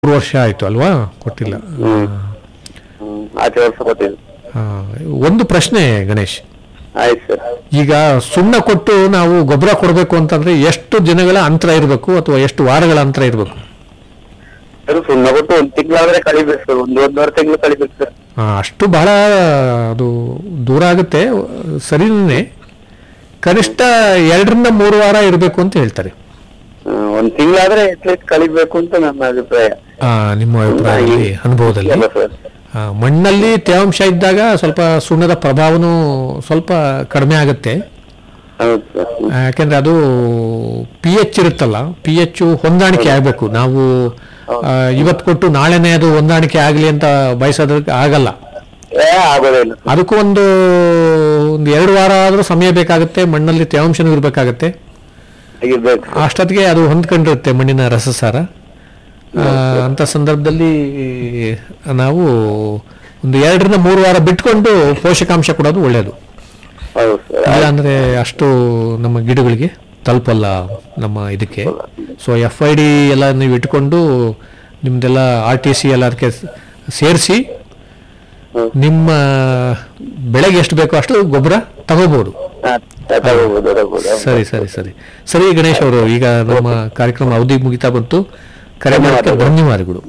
ಮೂರು ವರ್ಷ ಆಯ್ತು ಅಲ್ವಾ ಕೊಟ್ಟಿಲ್ಲ ಹ್ಮ್ ಆಚೆ ವರ್ಷ ಕೊಟ್ಟಿದ್ದು ಆ, ಒಂದು ಪ್ರಶ್ನೆ ಗಣೇಶ್ ಆಯ್ತು ಸರ್ ಈಗ ಸುಣ್ಣ ಕೊಟ್ಟು ನಾವು ಗೊಬ್ಬರ ಕೊಡಬೇಕು ಅಂತಂದ್ರೆ ಎಷ್ಟು ದಿನಗಳ ಅಂತರ ಇರಬೇಕು ಅಥವಾ ಎಷ್ಟು ವಾರಗಳ ಅಂತರ ಇರಬೇಕು ಸರ್ ಸುಣ್ಣ ಕೊಟ್ಟು ಒಂದ್ ತಿಂಗಳಾದ್ರೆ ಕಳಿಬೇಕು ಸರ್ ಒಂದು ಒಂದೂವರೆ ತಿಂಗಳು ಕಳಿಬೇಕು ಸರ್ ಅಷ್ಟು ಬಹಳ ಅದು ದೂರ ಆಗುತ್ತೆ ಸರಿನೇ ಕನಿಷ್ಠ ಎರಡರಿಂದ ಮೂರು ವಾರ ಇರಬೇಕು ಅಂತ ಹೇಳ್ತಾರೆ ಆ, ಒಂದ್ ತಿಂಗಳಾದ್ರೆ ಅಟ್ಲೀಸ್ಟ್ ಕಳಿಬೇಕು ಅಂತ ನನ್ನ ಅಭಿಪ್ರಾಯ ಆ, ನಿಮ್ಮ ಅಭಿಪ್ರಾಯದಲ್ಲಿ ಅನುಭವದಲ್ಲಿ ಅಲ್ಲ ಸರ್ ಆ, ಮಣ್ಣಲ್ಲಿ ತೇವಾಂಶ ಇದ್ದಾಗ ಸ್ವಲ್ಪ ಸುಣ್ಣದ ಪ್ರಭಾವನೂ ಸ್ವಲ್ಪ ಕಡಿಮೆ ಆಗುತ್ತೆ ಹೌದು ಸರ್ ಆ, ಯಾಕೆಂದ್ರೆ ಅದು ಪಿ ಎಚ್ ಇರುತ್ತಲ್ಲ ಪಿ ಎಚ್ ಹೊಂದಾಣಿಕೆ ಆಗಬೇಕು ನಾವು ಆ, ಇವತ್ತು ಕೊಟ್ಟು ನಾಳೆನೇ ಅದು ಹೊಂದಾಣಿಕೆ ಆಗಲಿ ಅಂತ ಬಯಸೋದಕ್ಕೆ ಆಗಲ್ಲ ಏ ಆಗೋದಿಲ್ಲ ಅದಕ್ಕೂ ಒಂದು ಒಂದು ಎರಡು ವಾರ ಆದರೂ ಸಮಯ ಬೇಕಾಗುತ್ತೆ ಮಣ್ಣಲ್ಲಿ ತೇವಾಂಶನೂ ಇರಬೇಕಾಗತ್ತೆ ಇರ್ಬೇಕು ಸರ್ ಅಷ್ಟೊತ್ತಿಗೆ ಅದು ಹೊಂದ್ಕೊಂಡಿರುತ್ತೆ ಮಣ್ಣಿನ ರಸಸಾರ ಆ, ಅಂತ ಸಂದರ್ಭದಲ್ಲಿ ನಾವು ಒಂದು ಎರಡರಿಂದ ಮೂರು ವಾರ ಬಿಟ್ಕೊಂಡು ಪೋಷಕಾಂಶ ಕೊಡೋದು ಒಳ್ಳೆಯದು ಹೌದು ಸರ್ ಇಲ್ಲ ಅಂದ್ರೆ ಅಷ್ಟು ನಮ್ಮ ಗಿಡಗಳಿಗೆ ತಲುಪಲ್ಲ ನಮ್ಮ ಇದಕ್ಕೆ ಸೊ ಎಫ್ ಐ ಡಿ ಎಲ್ಲ ನೀವು ಇಟ್ಕೊಂಡು ನಿಮ್ದೆಲ್ಲ ಆರ್ ಟಿ ಸಿ ಎಲ್ಲ ಅದಕ್ಕೆ ಸೇರಿಸಿ ನಿಮ್ಮ ಬೆಳೆಗೆ ಎಷ್ಟು ಬೇಕೋ ಅಷ್ಟು ಗೊಬ್ಬರ ತಗೋಬಹುದು ಹಾ, ತಗೋಬೋದು ತಗೋಬೋದು ಸರಿ ಸರಿ ಸರಿ ಸರಿ ಗಣೇಶ್ ಅವರು ಈಗ ನಮ್ಮ ಕಾರ್ಯಕ್ರಮ ಅವಧಿ ಮುಗಿತಾ ಬಂತು ಕರೆ ಮಾಡೋಕ್ಕೆ ಧನ್ಯವಾದಗಳು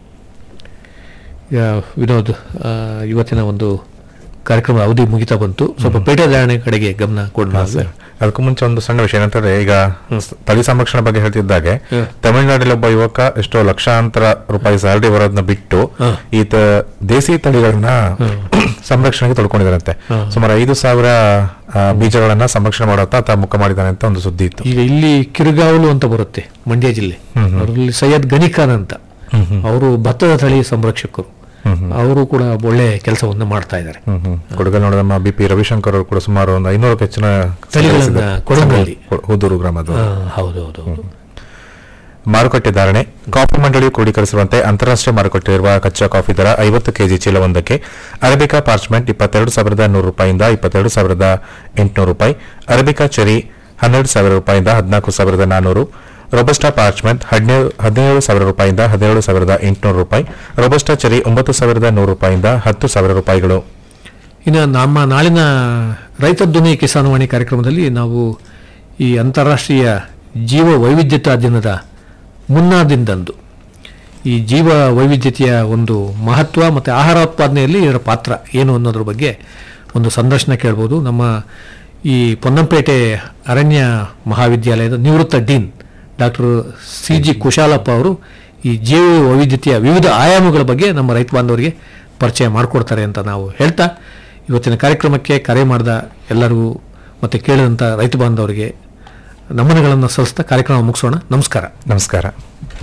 ಈಗ ವಿನೋದ್ ಆ, ಇವತ್ತಿನ ಒಂದು ಕಾರ್ಯಕ್ರಮ ಅವಧಿ ಮುಗಿತಾ ಬಂತು ಸ್ವಲ್ಪ ಪೇಟೆ ಧಾರಣೆ ಕಡೆಗೆ ಗಮನ ಕೊಡೋಣ ಸರ್ ಅದಕ್ಕೂ ಮುಂಚೆ ಒಂದು ಸಣ್ಣ ವಿಷಯ ಏನಂತಂದ್ರೆ ಈಗ ಸ- ತಳಿ ಸಂರಕ್ಷಣೆ ಬಗ್ಗೆ ಹೇಳ್ತಿದ್ದಾಗೆ ಹ್ಮ್. ತಮಿಳುನಾಡಲ್ಲಿ ಒಬ್ಬ ಯುವಕ ಎಷ್ಟೋ ಲಕ್ಷಾಂತರ ರೂಪಾಯಿ ಸ್ಯಾಲರಿ ಬರೋದನ್ನ ಬಿಟ್ಟು ಹ್ಮ್. ಈತ ದೇಸಿ ತಳಿಗಳನ್ನ ಸಂರಕ್ಷಣೆಗೆ ತೊಡ್ಕೊಂಡಿದ್ದಾರಂತೆ ಹ್ಮ್. ಸುಮಾರು ಐದು ಸಾವಿರ ಆ, ಬೀಜಗಳನ್ನ ಸಂರಕ್ಷಣೆ ಮಾಡೋತ್ತ ಆತ ಮುಖ ಮಾಡಿದ್ದಾನೆ ಅಂತ ಒಂದು ಸುದ್ದಿ ಇತ್ತು ಈಗ ಇಲ್ಲಿ ಕಿರುಗಾವಲು ಅಂತ ಬರುತ್ತೆ ಮಂಡ್ಯ ಜಿಲ್ಲೆ ಹ್ಮ್ ಹ್ಮ್. ಅವರಲ್ಲಿ ಸೈಯದ್ ಗನಿ ಖಾನ್ ಅಂತ ಹ್ಮ್ ಹ್ಮ್. ಅವರು ಭತ್ತದ ತಳಿ ಸಂರಕ್ಷಕರು ಹ್ಮ್ ಹ್ಮ್. ಅವರು ಕೂಡ ಒಳ್ಳೆ ಕೆಲಸವನ್ನು ಮಾಡ್ತಾ ಇದ್ದಾರೆ ಹ್ಮ್ ಹ್ಮ್ ಕೊಡಗಲ್ ನೋಡಿದ ನಮ್ಮ ಬಿ ಪಿ ರವಿಶಂಕರ್ ಅವರು ಕೂಡ ಸುಮಾರು ಒಂದು ಐನೂರಕ್ಕೂ ಹೆಚ್ಚಿನ ತಳಿಗಳನ್ನ ಸಂಗ್ರಹಿಸಿದ್ದಾರೆ. ಕೊಡಗಲ್ಲಿ. ಹು- ಹುದೂರು ಗ್ರಾಮದ ಆ, ಹೌದು ಹೌದು ಹೌದು ಮಾರುಕಟ್ಟೆ ಧಾರಣೆ ಕಾಫಿ ಮಂಡಳಿಯು ಕ್ರೋಢೀಕರಿಸಿರುವಂತೆ ಅಂತಾರಾಷ್ಟ್ರೀಯ ಮಾರುಕಟ್ಟೆಯಿರುವ ಕಚ್ಚಾ ಕಾಫಿ ದರ ಐವತ್ತು ಕೆಜಿ ಚೀಲವೊಂದಕ್ಕೆ ಅರಬಿಕಾ ಪಾರ್ಚ್ಮೆಂಟ್ ಇಪ್ಪತ್ತೆರಡು ಸಾವಿರದ ನೂರು ರೂಪಾಯಿಂದ ಇಪ್ಪತ್ತೆರಡು ಸಾವಿರದ ಎಂಟುನೂರು ರೂಪಾಯಿ ಅರಬಿಕಾ ಚೆರಿ ಹನ್ನೆರಡು ಸಾವಿರ ರೂಪಾಯಿಂದ ಹದಿನಾಲ್ಕು ಸಾವಿರದ ನಾನೂರು ರೊಬಸ್ಟಾ ಪಾರ್ಚ್ಮೆಂಟ್ ಹದಿನೇಳು ಹದಿನೇಳು ಸಾವಿರ ರೂಪಾಯಿಂದ ಹದಿನೇಳು ಸಾವಿರದ ಎಂಟುನೂರು ರೂಪಾಯಿ ರೊಬಸ್ಟಾ ಚೆರಿ ಒಂಬತ್ತು ಸಾವಿರದ ನೂರು ರೂಪಾಯಿಂದ ಹತ್ತು ಸಾವಿರ ರೂಪಾಯಿಗಳು ಇನ್ನು ನಮ್ಮ ನಾಳಿನ ರೈತ ಧ್ವನಿ ಕಿಸಾನವಾಣಿ ಕಾರ್ಯಕ್ರಮದಲ್ಲಿ ನಾವು ಈ ಅಂತಾರಾಷ್ಟ್ರೀಯ ಜೀವ ವೈವಿಧ್ಯತಾ ದಿನದ ಮುನ್ನಾ ದಿನದಂದು ಈ ಜೀವ ವೈವಿಧ್ಯತೆಯ ಒಂದು ಮಹತ್ವ ಮತ್ತು ಆಹಾರ ಉತ್ಪಾದನೆಯಲ್ಲಿ ಇದರ ಪಾತ್ರ ಏನು ಅನ್ನೋದ್ರ ಬಗ್ಗೆ ಒಂದು ಸಂದರ್ಶನ ಕೇಳ್ಬೋದು ನಮ್ಮ ಈ ಪೊನ್ನಂಪೇಟೆ ಅರಣ್ಯ ಮಹಾವಿದ್ಯಾಲಯದ ನಿವೃತ್ತ dean doctor C G Kushalappa ಅವರು ಈ ಜೀವ ವೈವಿಧ್ಯತೆಯ ವಿವಿಧ ಆಯಾಮಗಳ ಬಗ್ಗೆ ನಮ್ಮ ರೈತ ಬಾಂಧವರಿಗೆ ಪರಿಚಯ ಮಾಡಿಕೊಡ್ತಾರೆ ಅಂತ ನಾವು ಹೇಳ್ತಾ ಇವತ್ತಿನ ಕಾರ್ಯಕ್ರಮಕ್ಕೆ ಕರೆ ಮಾಡಿದ ಎಲ್ಲರಿಗೂ ಮತ್ತು ಕೇಳಿದಂಥ ರೈತ ಬಾಂಧವರಿಗೆ ನಮನಗಳನ್ನು ಸಲ್ಲಿಸ್ತಾ ಕಾರ್ಯಕ್ರಮ ಮುಗಿಸೋಣ ನಮಸ್ಕಾರ ನಮಸ್ಕಾರ